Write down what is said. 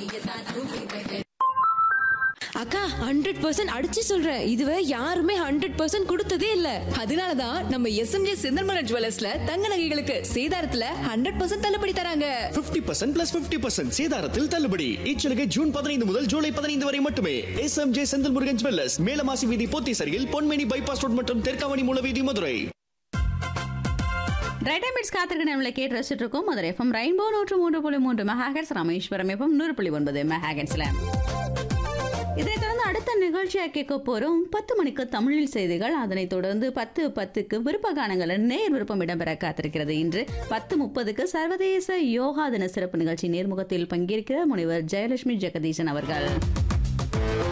அக்கா hundred percent அடிச்சு சொல்றேன் இதுவரை யாருமே ஹண்ட்ரட் பர்சன்ட் கொடுத்ததே இல்ல அதனாலதான் நம்ம எஸ்எம்ஜே செந்தல்மலர் ஜுவல்லர்ஸ்ல தங்க நகைகளுக்கு சேதாரத்துல ஹண்ட்ரட் பர்சன்ட் தள்ளுபடி தராங்க 50% பர்சன்ட் பிளஸ் பிப்டி பர்சன்ட் சேதாரத்தில் தள்ளுபடி இச்சலுகை ஜூன் பதினைந்து முதல் ஜூலை பதினைந்து வரை மட்டுமே S M J Senthil Murugan jewellers Melamasi வீதி போத்தீசரியில் பொன்மேனி பைபாஸ் ரோட் மற்றும் தெற்காவணி மூலவீதி மதுரை ரைட்டமிட்ஸ் காத்திருக்க நம்மளை கேட்டு ரசிச்சுட்டு இருக்கோம் மதுரை எஃப்எம் ரெயின்போ நூற்று மூன்று புள்ளி மூன்று மெகாஹெட்ஸ் ராமேஸ்வரம் எஃப்எம் நூறு புள்ளி ஒன்பது மெகாஹெட்ஸ்ல இதை தொடர்ந்து அடுத்த நிகழ்ச்சியா கேட்க போறோம் பத்து மணிக்கு தமிழில் செய்திகள் அதனைத் தொடர்ந்து பத்து பத்துக்கு விருப்ப கானங்கள் நேர் விருப்பம் இடம்பெற காத்திருக்கிறது இன்று பத்து முப்பதுக்கு சர்வதேச யோகா தின சிறப்பு நிகழ்ச்சி நேர்முகத்தில் பங்கேற்கிற முனைவர் ஜெயலட்சுமி ஜெகதீசன் அவர்கள்